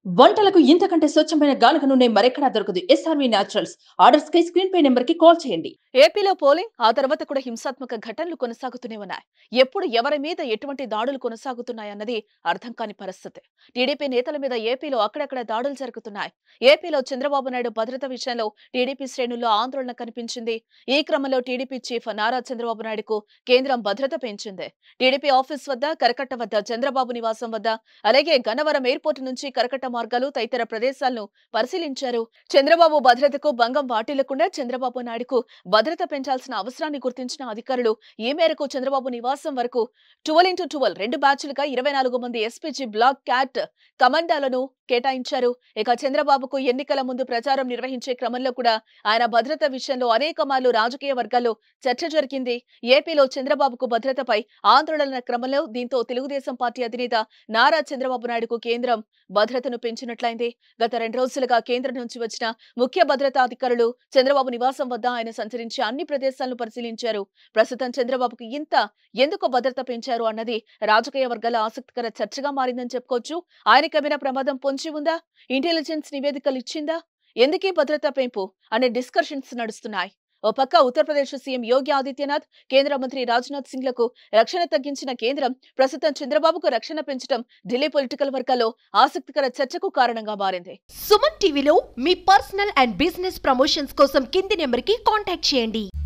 వంటలకు ఇంతకంటే స్వచ్ఛమైన గానుగ నూనె మరెక్కడా దొరకదు ఎస్ఆర్వి న్యాచురల్స్ ఆర్డర్స్ కై స్క్రీన్ పై నెంబర్ కి కాల్ చేయండి ఏపీలో పోలింగ్ ఆ తర్వాత కూడా హింసాత్మక ఘటనలు కొనసాగుతూనే ఉన్నాయి ఎప్పుడు ఎవరి మీద ఎటువంటి దాడులు కొనసాగుతున్నాయన్నది అర్థం కాని పరిస్థితి టీడీపీ నేతల మీద ఏపీలో అక్కడక్కడ దాడులు జరుగుతున్నాయి ఏపీలో చంద్రబాబు నాయుడు భద్రత విషయంలో టీడీపీ శ్రేణుల్లో ఆందోళన కనిపించింది ఈ క్రమంలో టీడీపీ చీఫ్ నారా చంద్రబాబు నాయుడుకు కేంద్రం భద్రత పెంచింది టీడీపీ ఆఫీస్ వద్ద కరకట్ట వద్ద చంద్రబాబు నివాసం వద్ద అలాగే గన్నవరం ఎయిర్పోర్ట్ నుంచి కరకట్ట మార్గాలు తదితర ప్రదేశాలను పరిశీలించారు చంద్రబాబు భద్రతకు భంగం వాటిల్లకుండా చంద్రబాబు నాయుడుకు భద్రత పెంచాల్సిన అవసరాన్ని గుర్తించిన అధికారులు ఈ మేరకు చంద్రబాబు నివాసం వరకు ట్వెల్వ్ ఇంటూ ట్వెల్వ్ రెండు బ్యాచ్లుగా ఇరవై నాలుగు మంది ఎస్పీజీ బ్లాక్ క్యాట్ కమాండాలను కేటాయించారు ఇక చంద్రబాబుకు ఎన్నికల ముందు ప్రచారం నిర్వహించే క్రమంలో కూడా ఆయన భద్రత విషయంలో అనేక మార్లు రాజకీయ వర్గాల్లో చర్చ జరిగింది ఏపీలో చంద్రబాబుకు భద్రతపై ఆందోళన క్రమంలో దీంతో తెలుగుదేశం పార్టీ అధినేత నారా చంద్రబాబు నాయుడుకు కేంద్రం భద్రతను పెంచినట్లయింది గత రెండు రోజులుగా కేంద్రం నుంచి వచ్చిన ముఖ్య భద్రతా అధికారులు చంద్రబాబు నివాసం వద్ద ఆయన సంచరించి అన్ని ప్రదేశాలను పరిశీలించారు ప్రస్తుతం చంద్రబాబుకు ఇంత ఎందుకు భద్రత పెంచారు అన్నది రాజకీయ వర్గాల ఆసక్తికర చర్చగా మారిందని చెప్పుకోవచ్చు ఆయనకేమైనా ప్రమాదం పొంచి ఉందా ఇంటెలిజెన్స్ నివేదికలు ఇచ్చిందా ఎందుకీ భద్రత పెంపు అనే డిస్కషన్స్ నడుస్తున్నాయి ఓ పక్క ఉత్తరప్రదేశ్ సీఎం యోగి ఆదిత్యనాథ్ కేంద్ర మంత్రి రాజ్నాథ్ సింగ్ లకు రక్షణ తగ్గించిన కేంద్రం ప్రస్తుతం చంద్రబాబుకు రక్షణ పెంచడం ఢిల్లీ పొలిటికల్ వర్గాల్లో ఆసక్తికర చర్చకు కారణంగా మారింది సుమన్ టీవీలో మీ పర్సనల్ అండ్ బిజినెస్ ప్రమోషన్స్ కోసం కింది నెంబర్కి కాంటాక్ట్ చేయండి